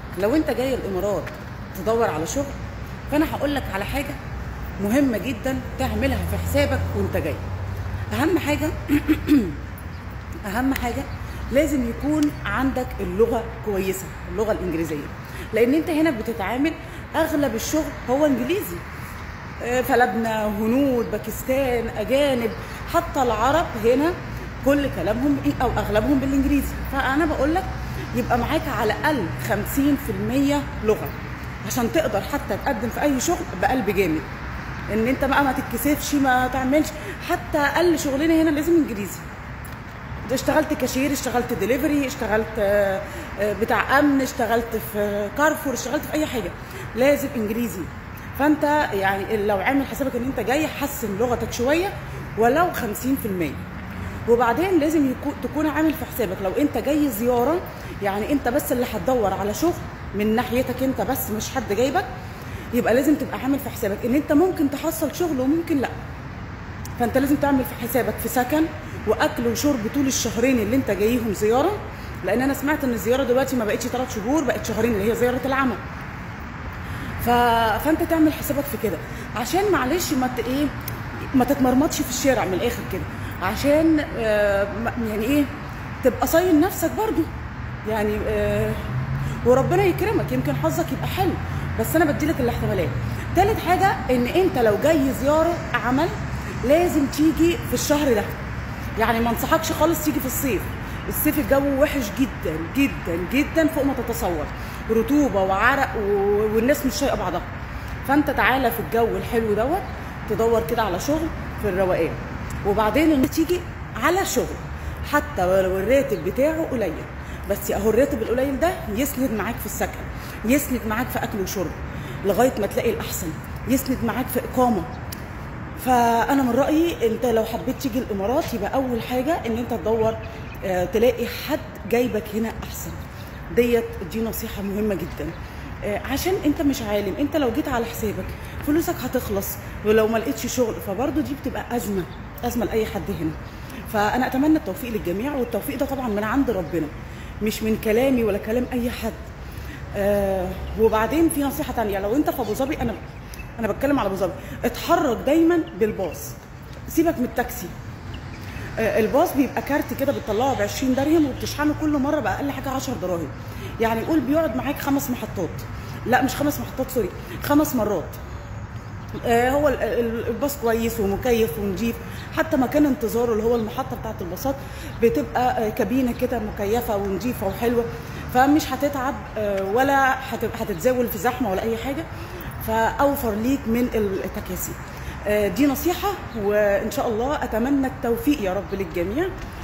لو انت جاي الامارات تدور على شغل فانا هقول لك على حاجه مهمه جدا تعملها في حسابك وانت جاي اهم حاجه اهم حاجه لازم يكون عندك اللغه كويسه اللغه الانجليزيه لان انت هنا بتتعامل اغلب الشغل هو انجليزي آه، فلبنة هنود باكستان اجانب حتى العرب هنا كل كلامهم إيه- او اغلبهم بالانجليزي فانا بقول لك يبقى معاك على الاقل 50% لغه عشان تقدر حتى تقدم في اي شغل بقلب جامد ان انت بقى ما تتكسفش ما تعملش حتى اقل شغلنا هنا لازم انجليزي اشتغلت كاشير اشتغلت دليفري اشتغلت آه، آه، بتاع امن اشتغلت في كارفور اشتغلت في اي حاجه لازم انجليزي فانت يعني لو عامل حسابك ان انت جاي حسن لغتك شويه ولو 50% وبعدين لازم يكون تكون عامل في حسابك لو انت جاي زياره يعني انت بس اللي هتدور على شغل من ناحيتك انت بس مش حد جايبك يبقى لازم تبقى عامل في حسابك ان انت ممكن تحصل شغل وممكن لا فانت لازم تعمل في حسابك في سكن واكل وشرب طول الشهرين اللي انت جايهم زياره لان انا سمعت ان الزياره دلوقتي ما بقتش ثلاث شهور بقت شهرين اللي هي زياره العمل ف... فانت تعمل حسابك في كده عشان معلش ما ت... ايه ما تتمرمطش في الشارع من الاخر كده عشان آه ما- يعني ايه تبقى صاين نفسك برضو يعني آه وربنا يكرمك يمكن حظك يبقى حلو بس انا بديلك الاحتمالات تالت حاجه ان انت لو جاي زياره عمل لازم تيجي في الشهر ده يعني ما انصحكش خالص تيجي في الصيف الصيف الجو وحش جدا جدا جدا فوق ما تتصور رطوبه وعرق و- والناس مش طايقه بعضها فانت تعالى في الجو الحلو دوت تدور كده على شغل في الروقان وبعدين ان تيجي على شغل حتى ولو الراتب بتاعه قليل بس اهو الراتب القليل ده يسند معاك في السكن يسند معاك في اكل وشرب لغايه ما تلاقي الاحسن يسند معاك في اقامه فانا من رايي انت لو حبيت تيجي الامارات يبقى اول حاجه ان انت تدور آه، تلاقي حد جايبك هنا احسن ديت دي نصيحه مهمه جدا آه، عشان انت مش عالم انت لو جيت على حسابك فلوسك هتخلص ولو ما لقيتش شغل فبرضه دي بتبقى ازمه ازمه لاي حد هنا فانا اتمنى التوفيق للجميع والتوفيق ده طبعا من عند ربنا مش من كلامي ولا كلام اي حد آه وبعدين في نصيحه تانية لو انت في ابو ظبي انا انا بتكلم على ابو ظبي اتحرك دايما بالباص سيبك من التاكسي آه، الباص بيبقى كارت كده بتطلعه ب 20 درهم وبتشحنه كل مره باقل حاجه 10 دراهم يعني قول بيقعد معاك خمس محطات لا مش خمس محطات سوري خمس مرات آه، هو ال- ال- الباص كويس ومكيف ونجيف حتى مكان انتظاره اللي هو المحطه بتاعه الباصات بتبقى آه، كابينه كده مكيفه ونجيفه وحلوه فمش هتتعب آه، ولا هتبقى هتتزاول في زحمه ولا اي حاجه فاوفر ليك من التكاسي آه، دي نصيحه وان شاء الله اتمنى التوفيق يا رب للجميع